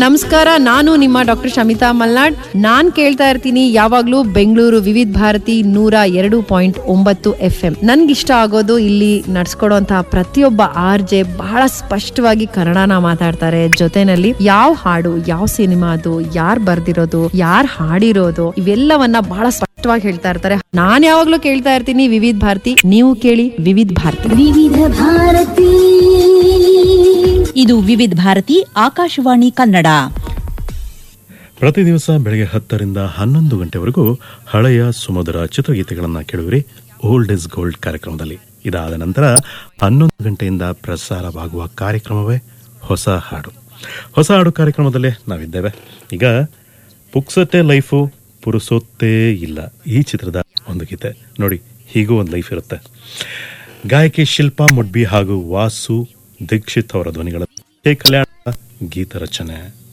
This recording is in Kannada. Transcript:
ನಮಸ್ಕಾರ ನಾನು ನಿಮ್ಮ ಡಾಕ್ಟರ್ ಶಮಿತಾ ಮಲ್ನಾಡ್ ನಾನ್ ಕೇಳ್ತಾ ಇರ್ತೀನಿ ಯಾವಾಗ್ಲೂ ಬೆಂಗಳೂರು ವಿವಿಧ ಭಾರತಿ ನೂರ ಎರಡು ಪಾಯಿಂಟ್ ಒಂಬತ್ತು ಎಫ್ ಎಂ ನನ್ಗಿಷ್ಟ ಆಗೋದು ಇಲ್ಲಿ ನಡ್ಸ್ಕೊಡುವಂತಹ ಪ್ರತಿಯೊಬ್ಬ ಆರ್ ಜೆ ಬಹಳ ಸ್ಪಷ್ಟವಾಗಿ ಕನ್ನಡನ ಮಾತಾಡ್ತಾರೆ ಜೊತೆನಲ್ಲಿ ಯಾವ ಹಾಡು ಯಾವ ಸಿನಿಮಾ ಅದು ಯಾರ್ ಬರ್ದಿರೋದು ಯಾರ್ ಹಾಡಿರೋದು ಇವೆಲ್ಲವನ್ನ ಬಹಳ ಸ್ಪಷ್ಟವಾಗಿ ಹೇಳ್ತಾ ಇರ್ತಾರೆ ನಾನ್ ಯಾವಾಗ್ಲೂ ಕೇಳ್ತಾ ಇರ್ತೀನಿ ವಿವಿಧ ಭಾರತಿ ನೀವು ಕೇಳಿ ವಿವಿಧ ಭಾರತಿ ವಿವಿಧ ಭಾರತಿ ಇದು ವಿವಿಧ ಭಾರತಿ ಆಕಾಶವಾಣಿ ಕನ್ನಡ ಪ್ರತಿ ದಿವಸ ಬೆಳಗ್ಗೆ ಹತ್ತರಿಂದ ಹನ್ನೊಂದು ಗಂಟೆವರೆಗೂ ಹಳೆಯ ಸುಮಧುರ ಚಿತ್ರಗೀತೆಗಳನ್ನು ಕೇಳುವಿರಿ ಓಲ್ಡ್ ಇಸ್ ಗೋಲ್ಡ್ ಕಾರ್ಯಕ್ರಮದಲ್ಲಿ ಇದಾದ ನಂತರ ಹನ್ನೊಂದು ಗಂಟೆಯಿಂದ ಪ್ರಸಾರವಾಗುವ ಕಾರ್ಯಕ್ರಮವೇ ಹೊಸ ಹಾಡು ಹೊಸ ಹಾಡು ಕಾರ್ಯಕ್ರಮದಲ್ಲೇ ನಾವಿದ್ದೇವೆ ಈಗ ಪುಕ್ಸಟ್ಟೆ ಲೈಫು ಪುರುಸೊತ್ತೇ ಇಲ್ಲ ಈ ಚಿತ್ರದ ಒಂದು ಗೀತೆ ನೋಡಿ ಹೀಗೂ ಒಂದು ಲೈಫ್ ಇರುತ್ತೆ ಗಾಯಕಿ ಶಿಲ್ಪಾ ಮೊಡ್ಬಿ ಹಾಗೂ ವಾಸು ದೀಕ್ಷಿತ್ ಅವರ ಧ್ವನಿಗಳ ಕೆ ಕಲ್ಯಾಣ ಗೀತ ರಚನೆ